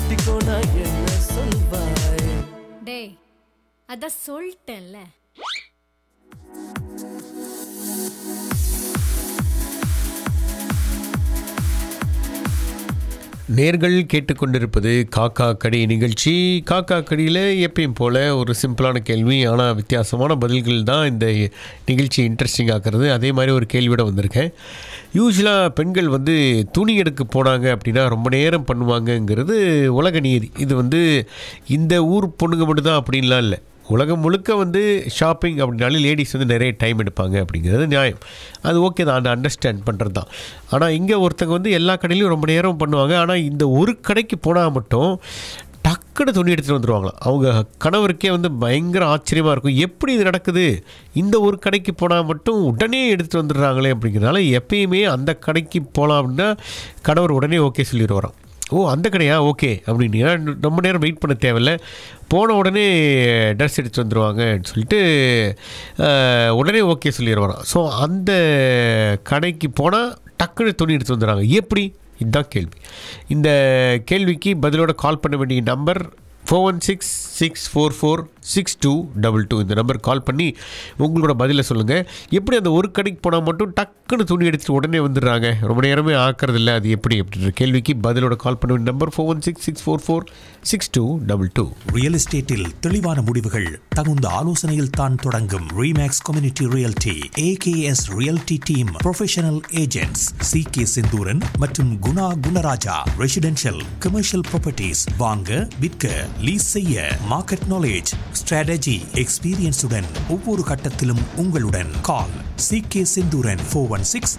கட்டிக்கோனா என்ன சொல்வாய் டேய் அதான் சொல்லிட்டேன்ல நேர்கள் கேட்டுக்கொண்டிருப்பது காக்கா கடி நிகழ்ச்சி காக்கா கடியில் எப்பயும் போல் ஒரு சிம்பிளான கேள்வி ஆனால் வித்தியாசமான பதில்கள் தான் இந்த நிகழ்ச்சி இன்ட்ரெஸ்டிங் ஆக்குறது அதே மாதிரி ஒரு கேள்வியோட வந்திருக்கேன் யூஸ்வலாக பெண்கள் வந்து துணி எடுக்க போனாங்க அப்படின்னா ரொம்ப நேரம் பண்ணுவாங்கங்கிறது உலக நீதி இது வந்து இந்த ஊர் பொண்ணுங்க மட்டும்தான் அப்படின்லாம் இல்லை உலகம் முழுக்க வந்து ஷாப்பிங் அப்படின்னாலே லேடிஸ் வந்து நிறைய டைம் எடுப்பாங்க அப்படிங்கிறது நியாயம் அது ஓகே தான் அந்த அண்டர்ஸ்டாண்ட் பண்ணுறது தான் ஆனால் இங்கே ஒருத்தங்க வந்து எல்லா கடையிலையும் ரொம்ப நேரம் பண்ணுவாங்க ஆனால் இந்த ஒரு கடைக்கு போனால் மட்டும் டக்குன்னு துணி எடுத்துகிட்டு வந்துடுவாங்களாம் அவங்க கணவருக்கே வந்து பயங்கர ஆச்சரியமாக இருக்கும் எப்படி இது நடக்குது இந்த ஒரு கடைக்கு போனால் மட்டும் உடனே எடுத்துகிட்டு வந்துடுறாங்களே அப்படிங்கிறனால எப்பயுமே அந்த கடைக்கு போகலாம் அப்படின்னா கணவர் உடனே ஓகே சொல்லிட்டு வரோம் ஓ அந்த கடையா ஓகே அப்படின்னு ஏன்னா ரொம்ப நேரம் வெயிட் பண்ண தேவையில்ல போன உடனே ட்ரெஸ் எடுத்து வந்துடுவாங்கன்னு சொல்லிட்டு அஹ், உடனே ஓகே சொல்லிடுவாராம் ஸோ அந்த கடைக்கு போனால் டக்குன்னு துணி எடுத்து வந்துடுறாங்க எப்படி இதுதான் கேள்வி இந்த கேள்விக்கு பதிலோட கால் பண்ண வேண்டிய number four one six six four four six two double two இந்த நம்பர் கால் பண்ணி உங்களோட பதிலை சொல்லுங்கள் எப்படி அந்த ஒரு கடைக்கு போனால் மட்டும் டக்குன்னு துணி எடுத்துட்டு உடனே வந்துடுறாங்க ரொம்ப நேரமே ஆக்கிறது இல்லை அது எப்படி அப்படின்ற கேள்விக்கு பதிலோட கால் பண்ண வேண்டிய number four one six six four four six two double two real எஸ்டேட்டில் தெளிவான முடிவுகள் தகுந்த ஆலோசனையில் தான் தொடங்கும் REMAX community realty AKS realty team professional agents C K Senthooran மற்றும் Guna Gunaraja residential commercial properties வாங்க விற்க லீஸ் செய்ய மார்க்கெட் நாலேஜ் ஸ்ட்ராட்டஜி எக்ஸ்பீரியன்ஸுடன் ஒவ்வொரு கட்டத்திலும் உங்களுடன் call C K Senthooran four one six